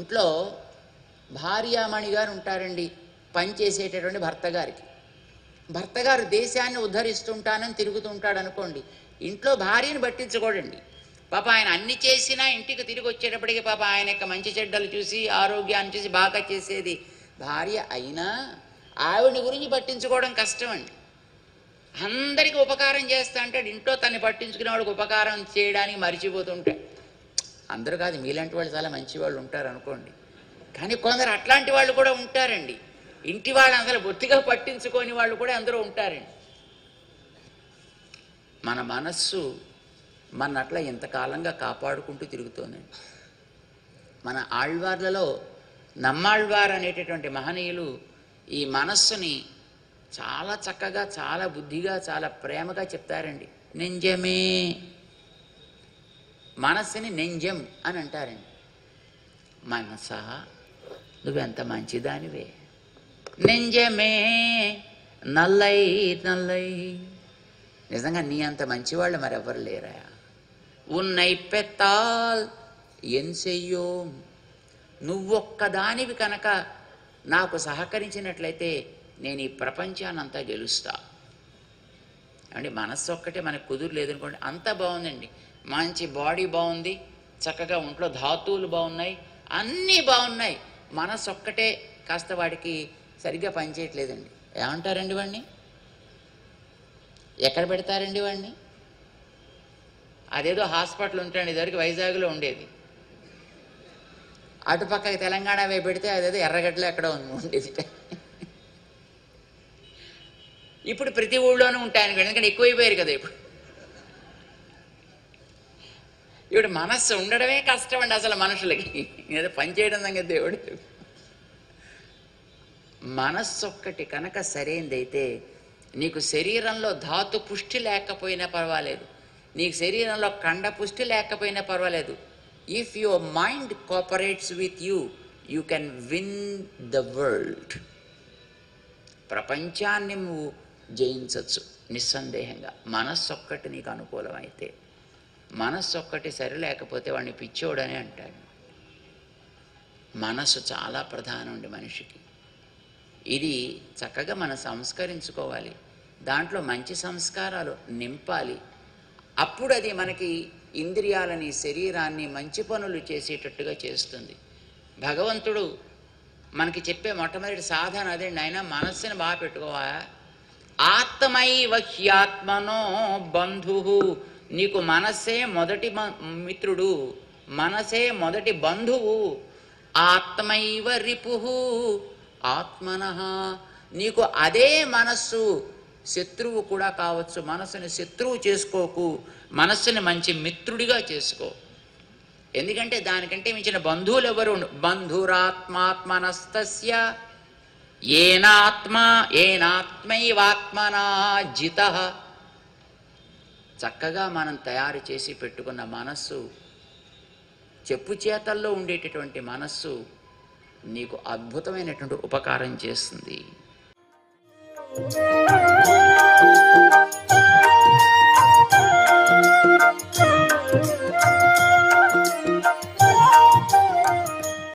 ఇంట్లో భార్యామణి గారు ఉంటారండి పనిచేసేటటువంటి భర్త గారికి భర్త గారు దేశాన్ని ఉద్ధరిస్తుంటానని తిరుగుతుంటాడు అనుకోండి ఇంట్లో భార్యను పట్టించుకోడండి పాప ఆయన అన్ని చేసినా ఇంటికి తిరిగి వచ్చేటప్పటికి పాప ఆయన యొక్క మంచి చెడ్డలు చూసి ఆరోగ్యాన్ని చూసి బాగా చేసేది భార్య అయినా ఆవిడ గురించి పట్టించుకోవడం కష్టం అండి అందరికీ ఉపకారం చేస్తా అంటాడు ఇంట్లో తన్ని పట్టించుకునే వాడికి ఉపకారం చేయడానికి మర్చిపోతుంటాడు అందరూ కాదు మీలాంటి వాళ్ళు చాలా మంచి వాళ్ళు ఉంటారు అనుకోండి కానీ కొందరు అట్లాంటి వాళ్ళు కూడా ఉంటారండి ఇంటి వాళ్ళు అసలు బొత్తిగా పట్టించుకోని వాళ్ళు కూడా అందరూ ఉంటారండి మన మనస్సు మన అట్లా ఎంతకాలంగా కాపాడుకుంటూ తిరుగుతోందండి మన ఆళ్వార్లలో నమ్మాళ్వార్ అనేటటువంటి మహనీయులు ఈ మనస్సుని చాలా చక్కగా చాలా బుద్ధిగా చాలా ప్రేమగా చెప్తారండి నెంజమే మనస్సుని నెంజం అని అంటారండి మనసా నువ్వెంత మంచిదానివే నెంజమే నల్లై నల్లై నిజంగా నీ అంత మంచివాళ్ళు మరెవ్వరు లేరా ఉన్నై పెత్తాల్ ఎన్ చెయ్యో నువ్వొక్కదానివి కనుక నాకు సహకరించినట్లయితే నేను ఈ ప్రపంచాన్నంతా గెలుస్తా అంటే మనస్సు ఒక్కటే మనకు కుదురు అనుకోండి అంతా బాగుందండి మంచి బాడీ బాగుంది చక్కగా ఒంట్లో ధాతువులు బాగున్నాయి అన్నీ బాగున్నాయి మనస్సు ఒక్కటే కాస్త వాడికి సరిగ్గా పనిచేయట్లేదండి ఏమంటారండి వాడిని ఎక్కడ పెడతారండి వాడిని అదేదో హాస్పిటల్ ఉంటాయండి ఇదివరకు వైజాగ్లో ఉండేది అటుపక్కకి తెలంగాణ వైపు పెడితే అదేదో ఎర్రగడ్డలో ఎక్కడ ఉంది ఉండేది ఇప్పుడు ప్రతి ఊళ్ళోనూ ఉంటాయని ఎందుకంటే ఎక్కువైపోయారు కదా ఇప్పుడు ఇప్పుడు మనస్సు ఉండడమే కష్టం అండి అసలు మనుషులకి ఏదో పని చేయడం సంగతి దేవుడు మనస్సు ఒక్కటి కనుక సరైనదైతే నీకు శరీరంలో ధాతు పుష్టి లేకపోయినా పర్వాలేదు నీకు శరీరంలో కండ పుష్టి లేకపోయినా పర్వాలేదు if your mind cooperates with you you can win the world ప్రపంచాన్ని నువ్వు జయించవచ్చు నిస్సందేహంగా మనస్సు ఒక్కటి నీకు అనుకూలమైతే మనస్సు ఒక్కటి సరి లేకపోతే వాడిని పిచ్చోడని అంటాడు మనస్సు చాలా ప్రధానం అండి మనిషికి ఇది చక్కగా మనం సంస్కరించుకోవాలి దాంట్లో మంచి సంస్కారాలు నింపాలి అప్పుడు అది మనకి ఇంద్రియాలని శరీరాన్ని మంచి పనులు చేసేటట్టుగా చేస్తుంది భగవంతుడు మనకి చెప్పే మొట్టమొదటి సాధన అదే నాయన మనస్సుని బాగా పెట్టుకోవా ఆత్మై వహ్యాత్మనో బంధు నీకు మనస్సే మొదటి మ- మిత్రుడు మనసే మొదటి బంధువు ఆత్మైవ రిపు ఆత్మన నీకు అదే మనస్సు శత్రువు కూడా కావచ్చు మనస్సుని శత్రువు చేసుకోకు మనస్సుని మంచి మిత్రుడిగా చేసుకో ఎందుకంటే దానికంటే మించిన బంధువులు ఎవరు ఉండు- బంధురాత్మాత్మనస్తస్య ఏనాత్మ ఏనాత్మైవాత్మనా జిత చక్కగా మనం తయారు చేసి పెట్టుకున్న మనస్సు చెప్పు చేతల్లో ఉండేటటువంటి మనస్సు నీకు అద్భుతమైనటువంటి ఉపకారం చేస్తుంది thank you